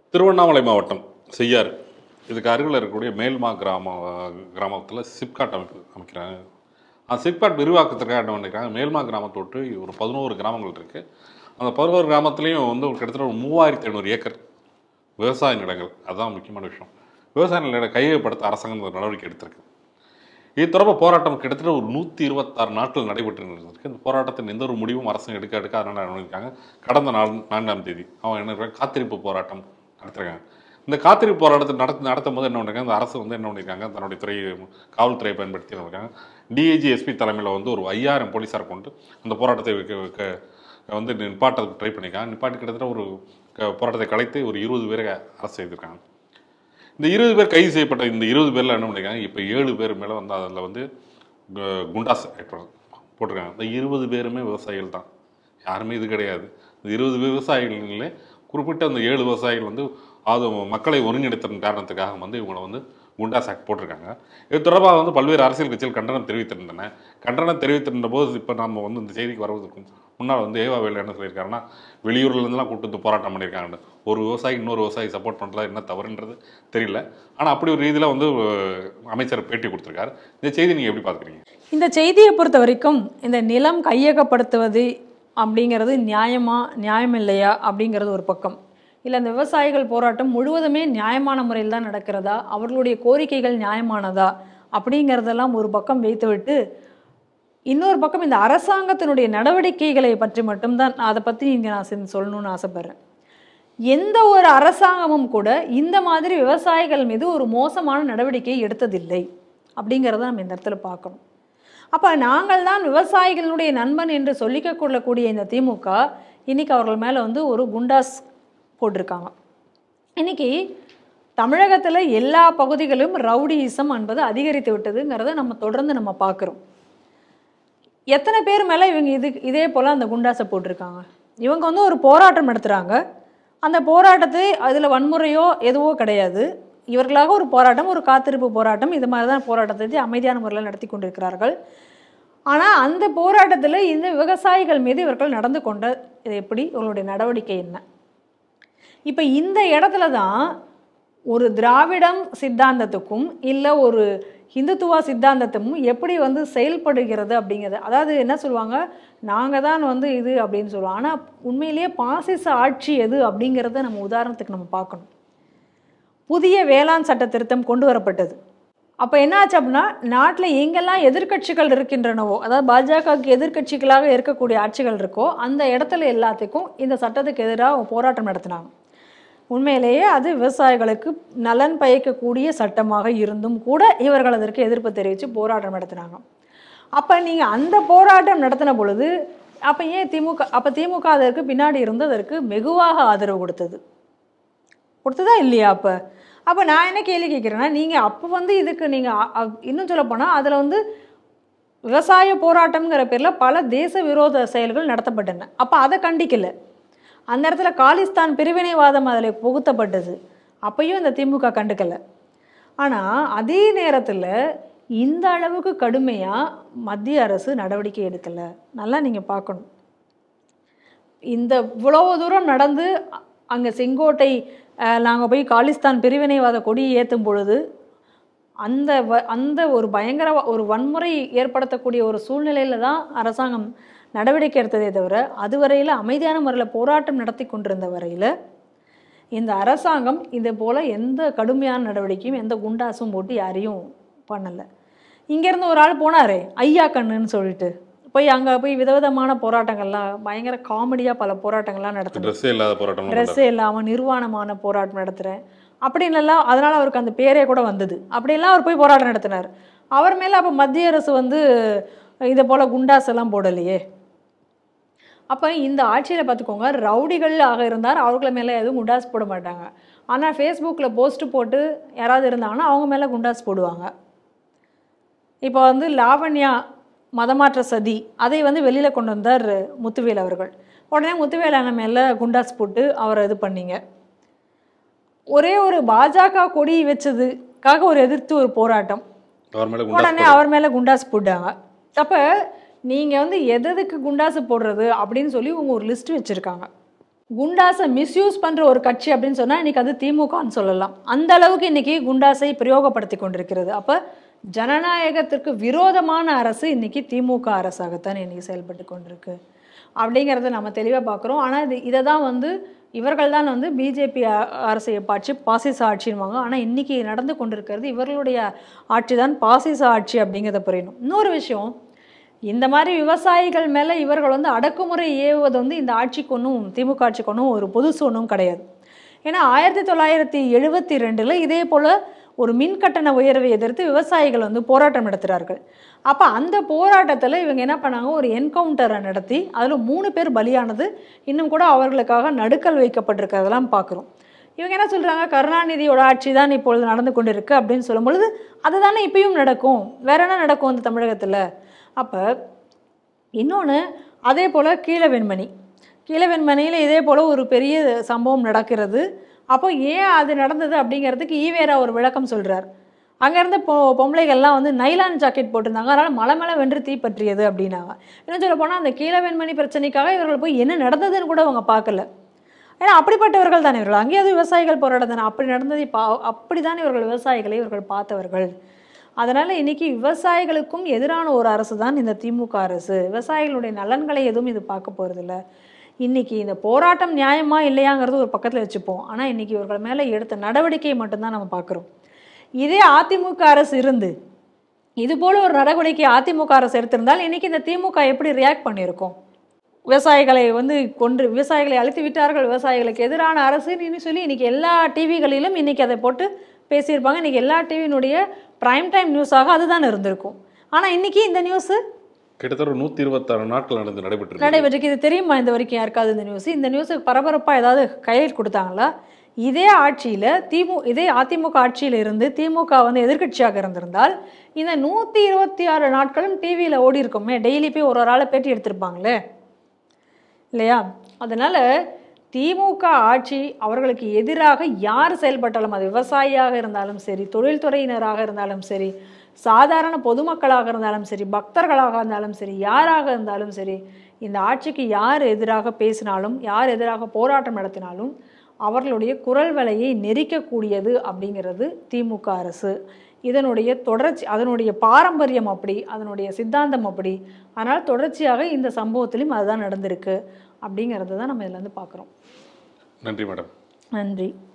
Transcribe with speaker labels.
Speaker 1: திருவண்ணாமலை மாவட்டம் செய்யாறு இதுக்கு அருகில் இருக்கக்கூடிய மேல்மா கிராம கிராமத்தில் சிப்காட் அமைப்பு அமைக்கிறாங்க அந்த சிப்காட் விரிவாக்கத்திற்காக என்ன பண்ணிருக்காங்க மேல்மா கிராமத்தை விட்டு ஒரு பதினோரு கிராமங்கள் இருக்குது அந்த பதினோரு கிராமத்துலேயும் வந்து ஒரு கிட்டத்தட்ட ஒரு மூவாயிரத்தி ஐநூறு ஏக்கர் விவசாய நிலங்கள் அதுதான் முக்கியமான விஷயம் விவசாய நிலங்களை கையகப்படுத்த அரசாங்கம் ஒரு நடவடிக்கை எடுத்திருக்கு இது தொடர்பாக போராட்டம் கிட்டத்தட்ட ஒரு நூற்றி இருபத்தாறு நாட்கள் நடைபெற்று இருந்திருக்கு இந்த போராட்டத்தின் எந்த ஒரு முடிவும் அரசு எடுக்க எடுக்க அதனால் நடந்திருக்காங்க கடந்த நாள் நான்காம் தேதி அவங்க என்ன இருக்காங்க, காத்திருப்பு போராட்டம் நடத்திருக்காங்க இந்த காத்திருப்பு போராட்டத்தை நடத்தி நடத்தும் போது என்ன பண்ணிருக்காங்க இந்த அரசு வந்து என்ன பண்ணியிருக்காங்க தன்னுடைய துறை காவல்துறையை பயன்படுத்தி என்ன பண்ணிருக்காங்க டிஐஜி எஸ்பி தலைமையில் வந்து ஒரு ஐயாயிரம் போலீஸார் கொண்டு அந்த போராட்டத்தை வைக்க வைக்க வந்து நிப்பாட்டத்துக்கு ட்ரை பண்ணியிருக்காங்க நிப்பாட்டி கிட்டத்தட்ட ஒரு க- போராட்டத்தை கலைத்து ஒரு இருபது பேரை அரசு செய்திருக்காங்க இந்த இருபது பேர் கைது செய்யப்பட்ட இந்த இருபது பேர்ல என்ன பண்ணிருக்காங்க இப்போ ஏழு பேர் மேலே வந்து அதில் வந்து கு- குண்டாஸ் ஏற்ப- போட்டிருக்காங்க இந்த இருபது பேருமே விவசாயிகள் தான் யாருமே இது கிடையாது இந்த இருபது விவசாயிகளிலே குறிப்பிட்ட அந்த ஏழு விவசாயிகள் வந்து அது மக்களை ஒருங்கிணைத்த காரணத்துக்காக வந்து இவங்களை வந்து குண்டாஸ் ஆக்ட் போட்டிருக்காங்க இது தொடர்பாக வந்து பல்வேறு அரசியல் கட்சிகள் கண்டனம் தெரிவித்திருந்தன கண்டனம் தெரிவித்திருந்த போது இப்போ நம்ம வந்து இந்த செய்திக்கு வருவதற்கு முன்னால் வந்து ஏவா வேலு என்ன சொல்லியிருக்காருன்னா வெளியூர்ல இருந்தெல்லாம் கூட்டு வந்து போராட்டம் பண்ணியிருக்காங்க ஒரு விவசாயி இன்னொரு விவசாயி சப்போர்ட் பண்ணுறதா என்ன தவறுன்றது தெரியல ஆனால் அப்படி ஒரு ரீதியில் வந்து அஹ், அமைச்சர் பேட்டி கொடுத்துருக்காரு இந்த செய்தி நீங்கள் எப்படி பார்க்குறீங்க
Speaker 2: இந்த செய்தியை பொறுத்த வரைக்கும் இந்த நிலம் கையகப்படுத்துவது அப்படிங்கிறது நியாயமா நியாயம் இல்லையா அப்படிங்கிறது ஒரு பக்கம் இல்லை இந்த விவசாயிகள் போராட்டம் முழுவதுமே நியாயமான முறையில் தான் நடக்கிறதா அவர்களுடைய கோரிக்கைகள் நியாயமானதா அப்படிங்கிறதெல்லாம் ஒரு பக்கம் வைத்துவிட்டு இன்னொரு பக்கம் இந்த அரசாங்கத்தினுடைய நடவடிக்கைகளை பற்றி மட்டும்தான் அதை பற்றி இங்கே நான் செஞ்சு சொல்லணும்னு ஆசைப்பட்றேன் எந்த ஒரு அரசாங்கமும் கூட இந்த மாதிரி விவசாயிகள் மீது ஒரு மோசமான நடவடிக்கை எடுத்ததில்லை அப்படிங்கிறத நம்ம இந்த இடத்துல பார்க்கணும் அப்போ நாங்கள் தான் விவசாயிகளுடைய நண்பன் என்று சொல்லிக்க கொள்ளக்கூடிய இந்த திமுக இன்னைக்கு அவர்கள் மேலே வந்து ஒரு குண்டாஸ் போட்டிருக்காங்க இன்னைக்கு தமிழகத்தில் எல்லா பகுதிகளிலும் ரவுடியிசம் என்பது அதிகரித்து விட்டதுங்கிறத நம்ம தொடர்ந்து நம்ம பார்க்குறோம் எத்தனை பேர் மேலே இவங்க இது இதே போல் அந்த குண்டாஸை போட்டிருக்காங்க இவங்க வந்து ஒரு போராட்டம் நடத்துகிறாங்க அந்த போராட்டத்தை அதில் வன்முறையோ எதுவோ கிடையாது இவர்களாக ஒரு போராட்டம் ஒரு காத்திருப்பு போராட்டம் இது மாதிரி தான் போராட்டத்தை அமைதியான முறையில் நடத்தி கொண்டிருக்கிறார்கள் ஆனால் அந்த போராட்டத்தில் இந்த விவசாயிகள் மீது இவர்கள் நடந்து கொண்ட இது எப்படி இவங்களுடைய நடவடிக்கை என்ன இப்போ இந்த இடத்துல தான் ஒரு திராவிடம் சித்தாந்தத்துக்கும் இல்லை ஒரு ஹிந்துத்துவா சித்தாந்தத்தும் எப்படி வந்து செயல்படுகிறது அப்படிங்கிறது அதாவது என்ன சொல்லுவாங்க நாங்கள் தான் வந்து இது அப்படின்னு சொல்லுவோம் ஆனால் உண்மையிலேயே பாசிச ஆட்சி எது அப்படிங்கிறத நம்ம உதாரணத்துக்கு நம்ம பார்க்கணும் புதிய வேளாண் சட்ட திருத்தம் கொண்டு வரப்பட்டது அப்போ என்னாச்சு அப்படின்னா நாட்டில் எங்கெல்லாம் எதிர்க்கட்சிகள் இருக்கின்றனவோ அதாவது பாஜகவுக்கு எதிர்க்கட்சிகளாக இருக்கக்கூடிய ஆட்சிகள் இருக்கோ அந்த இடத்துல எல்லாத்துக்கும் இந்த சட்டத்துக்கு எதிராக போராட்டம் நடத்தினாங்க உண்மையிலேயே அது விவசாயிகளுக்கு நலன் பயக்கக்கூடிய சட்டமாக இருந்தும் கூட இவர்கள் அதற்கு எதிர்ப்பு தெரிவித்து போராட்டம் நடத்தினாங்க அப்போ நீங்கள் அந்த போராட்டம் நடத்தின பொழுது அப்போ ஏன் திமுக அப்போ திமுக அதற்கு பின்னாடி இருந்து அதற்கு வெகுவாக ஆதரவு கொடுத்தது கொடுத்ததா இல்லையா அப்போ அப்போ நான் என்ன கேள்வி கேட்குறேன்னா நீங்கள் அப்போ வந்து இதுக்கு நீங்கள் இன்னும் சொல்ல போனால் அதில் வந்து விவசாய போராட்டம்ங்கிற பேரில் பல தேச விரோத செயல்கள் நடத்தப்பட்டன அப்போ அதை கண்டிக்கல அந்த இடத்துல காலிஸ்தான் பிரிவினைவாதம் அதில் புகுத்தப்பட்டது அப்பையும் இந்த திமுக கண்டுக்கல ஆனால் அதே நேரத்தில் இந்த அளவுக்கு கடுமையாக மத்திய அரசு நடவடிக்கை எடுக்கலை நல்லா நீங்கள் பார்க்கணும் இந்த இவ்வளவு தூரம் நடந்து அங்கே செங்கோட்டை நாங்கள் போய் காலிஸ்தான் பிரிவினைவாத கொடியை ஏற்றும் பொழுது அந்த வ அந்த ஒரு பயங்கர வ- ஒரு வன்முறை ஏற்படுத்தக்கூடிய ஒரு சூழ்நிலையில் தான் அரசாங்கம் நடவடிக்கை எடுத்ததே தவிர அதுவரையில் அமைதியான முறையில் போராட்டம் நடத்தி கொண்டிருந்த வரையில் இந்த அரசாங்கம் இது போல் எந்த கடுமையான நடவடிக்கையும் எந்த குண்டாசும் போட்டு யாரையும் பண்ணலை இங்கேருந்து ஒரு ஆள் போனாரே ஐயா கண்ணுன்னு சொல்லிட்டு போய் அங்கே போய் விதவிதமான போராட்டங்கள்லாம் பயங்கர காமெடியாக பல போராட்டங்கள்லாம் நடத்தினார்
Speaker 1: ட்ரெஸ்ஸே இல்லாத போராட்டம்
Speaker 2: ட்ரெஸ்ஸே இல்லாமல் நிர்வாணமான போராட்டம் நடத்துகிறேன் அப்படின்னுலாம் அதனால் அவருக்கு அந்த பேரே கூட வந்தது அப்படியெல்லாம் அவர் போய் போராட்டம் நடத்தினார் அவர் மேலே அப்போ மத்திய அரசு வந்து இதை போல் குண்டாஸ் எல்லாம் போடலையே அப்போ இந்த ஆட்சியில் பார்த்துக்கோங்க ரவுடிகள் ஆக இருந்தார் அவர்கள மேலே எதுவும் குண்டாஸ் போட மாட்டாங்க ஆனால் ஃபேஸ்புக்கில் போஸ்ட் போட்டு யாராவது இருந்தாங்கன்னா அவங்க மேலே குண்டாஸ் போடுவாங்க இப்போ வந்து லாவண்யா மதமாற்ற சதி அதை வந்து வெளியில் கொண்டு வந்தார் முத்துவேல் அவர்கள் உடனே முத்துவேல் அண்ணன் மேலே குண்டாஸ் போட்டு அவரை இது பண்ணீங்க ஒரே ஒரு பாஜக கொடி வச்சதுக்காக ஒரு எதிர்த்து ஒரு போராட்டம்
Speaker 1: அவர் மேலே
Speaker 2: உடனே
Speaker 1: குண்டாஸ்
Speaker 2: அவர் மேலே குண்டாஸ் போட்டாங்க அப்போ நீங்கள் வந்து எதுக்கு குண்டாசு போடுறது அப்படின்னு சொல்லி உங்க ஒரு லிஸ்ட் வச்சுருக்காங்க குண்டாஸை மிஸ்யூஸ் பண்ணுற ஒரு கட்சி அப்படின்னு சொன்னால் இன்றைக்கி அது திமுகன்னு சொல்லலாம் அந்த அளவுக்கு இன்றைக்கி குண்டாஸை பிரயோகப்படுத்தி கொண்டிருக்கிறது அப்போ ஜனநாயகத்திற்கு விரோதமான அரசு இன்றைக்கி திமுக அரசாகத்தான் இன்றைக்கி செயல்பட்டு கொண்டிருக்கு அப்படிங்கிறத நம்ம தெளிவாக பார்க்குறோம் ஆனால் இது இதை தான் வந்து இவர்கள் தான் வந்து பிஜேபி அரசை ஆட்சி பாசிச ஆட்சின்வாங்க ஆனால் இன்றைக்கி நடந்து கொண்டிருக்கிறது இவர்களுடைய ஆட்சி தான் பாசிச ஆட்சி அப்படிங்கிறத புரியணும் இன்னொரு விஷயம் இந்த மாதிரி விவசாயிகள் மேலே இவர்கள் வந்து அடக்குமுறை ஏவுவது வந்து இந்த ஆட்சிக்கு ஒன்றும் திமுக ஆட்சிக்கு ஒன்றும் ஒரு புதுசு ஒன்றும் கிடையாது ஏன்னா ஆயிரத்தி தொள்ளாயிரத்தி எழுபத்தி ரெண்டில் இதே போல் ஒரு மின் கட்டண உயர்வை எதிர்த்து விவசாயிகள் வந்து போராட்டம் நடத்துகிறார்கள் அப்போ அந்த போராட்டத்தில் இவங்க என்ன பண்ணாங்க ஒரு என்கவுண்டரை நடத்தி அதில் மூணு பேர் பலியானது இன்னும் கூட அவர்களுக்காக நடுக்கல் வைக்கப்பட்டிருக்கிறதெல்லாம் பார்க்குறோம் இவங்க என்ன சொல்கிறாங்க கருணாநிதியோட ஆட்சி தான் இப்பொழுது நடந்து கொண்டு இருக்கு அப்படின்னு சொல்லும் பொழுது அதுதானே இப்பயும் நடக்கும் வேற என்ன நடக்கும் இந்த தமிழகத்தில் அப்போ இன்னொன்று அதே போல் கீழவெண்மணி கீழவெண்மணியில் இதே போல் ஒரு பெரிய சம்பவம் நடக்கிறது அப்போ ஏன் அது நடந்தது அப்படிங்கிறதுக்கு ஈவேரா ஒரு விளக்கம் சொல்கிறார் அங்கேருந்து பொ பொம்பளைகள்லாம் வந்து நைலான் ஜாக்கெட் போட்டிருந்தாங்க அதனால் மலை மலை வென்று தீ பற்றியது அப்படின்னாங்க இன்னும் சொல்ல போனால் அந்த கீழவெண்மணி பிரச்சனைக்காக இவர்கள் போய் என்ன நடந்ததுன்னு கூட அவங்க பார்க்கல ஏன்னா அப்படிப்பட்டவர்கள் தானே இவர்கள் அங்கேயாவது விவசாயிகள் போராட்டம் தானே அப்படி நடந்ததை பா அப்படி தானே இவர்கள் விவசாயிகளை இவர்கள் பார்த்தவர்கள் அதனால் இன்னைக்கு விவசாயிகளுக்கும் எதிரான ஒரு அரசு தான் இந்த திமுக அரசு விவசாயிகளுடைய நலன்களை எதுவும் இது பார்க்க போகிறதில்ல இன்னைக்கு இந்த போராட்டம் நியாயமா இல்லையாங்கிறது ஒரு பக்கத்தில் வச்சுப்போம் ஆனால் இன்னைக்கு இவர்கள் மேலே எடுத்த நடவடிக்கையை மட்டும்தான் நம்ம பார்க்குறோம் இதே அதிமுக அரசு இருந்து இது போல ஒரு நடவடிக்கை அதிமுக அரசு எடுத்திருந்தால் இன்னைக்கு இந்த திமுக எப்படி ரியாக்ட் பண்ணியிருக்கோம் விவசாயிகளை வந்து கொன்று விவசாயிகளை அழித்து விட்டார்கள் விவசாயிகளுக்கு எதிரான அரசுன்னு சொல்லி இன்னைக்கு எல்லா டிவிகளிலும் இன்னைக்கு அதை போட்டு பேசியிருப்பாங்க இன்னைக்கு எல்லா டிவியினுடைய பிரைம் டைம் நியூஸாக அதுதான் இருந்திருக்கும் ஆனால் இன்னைக்கு இந்த நியூஸு
Speaker 1: கிட்டத்தட்ட நூற்றி இருபத்தாறு நாட்கள் நடந்து நடைபெற்று
Speaker 2: நடைபெற்றிருக்கு இது தெரியுமா இந்த வரைக்கும் யாருக்காவது இந்த நியூஸ் இந்த நியூஸுக்கு பரபரப்பாக ஏதாவது கையெழுத்து கொடுத்தாங்களா இதே ஆட்சியில் திமு இதே அதிமுக ஆட்சியில் இருந்து திமுக வந்து எதிர்க்கட்சியாக இருந்திருந்தால் இந்த நூற்றி இருபத்தி ஆறு நாட்களும் டிவியில் ஓடி இருக்குமே டெய்லி போய் ஒரு ஒரு ஆளை பேட்டி எடுத்திருப்பாங்களே இல்லையா அதனால் திமுக ஆட்சி அவர்களுக்கு எதிராக யார் செயல்பட்டாலும் அது விவசாயியாக இருந்தாலும் சரி தொழில்துறையினராக இருந்தாலும் சரி சாதாரண பொதுமக்களாக இருந்தாலும் சரி பக்தர்களாக இருந்தாலும் சரி யாராக இருந்தாலும் சரி இந்த ஆட்சிக்கு யார் எதிராக பேசினாலும் யார் எதிராக போராட்டம் நடத்தினாலும் அவர்களுடைய குரல் வலையை நெரிக்கக்கூடியது அப்படிங்கிறது திமுக அரசு இதனுடைய தொடர்ச்சி அதனுடைய பாரம்பரியம் அப்படி அதனுடைய சித்தாந்தம் அப்படி அதனால் தொடர்ச்சியாக இந்த சம்பவத்திலும் அதுதான் நடந்திருக்கு அப்படிங்கிறது தான் நம்ம இதில் வந்து பார்க்குறோம்
Speaker 1: நன்றி மேடம்
Speaker 2: நன்றி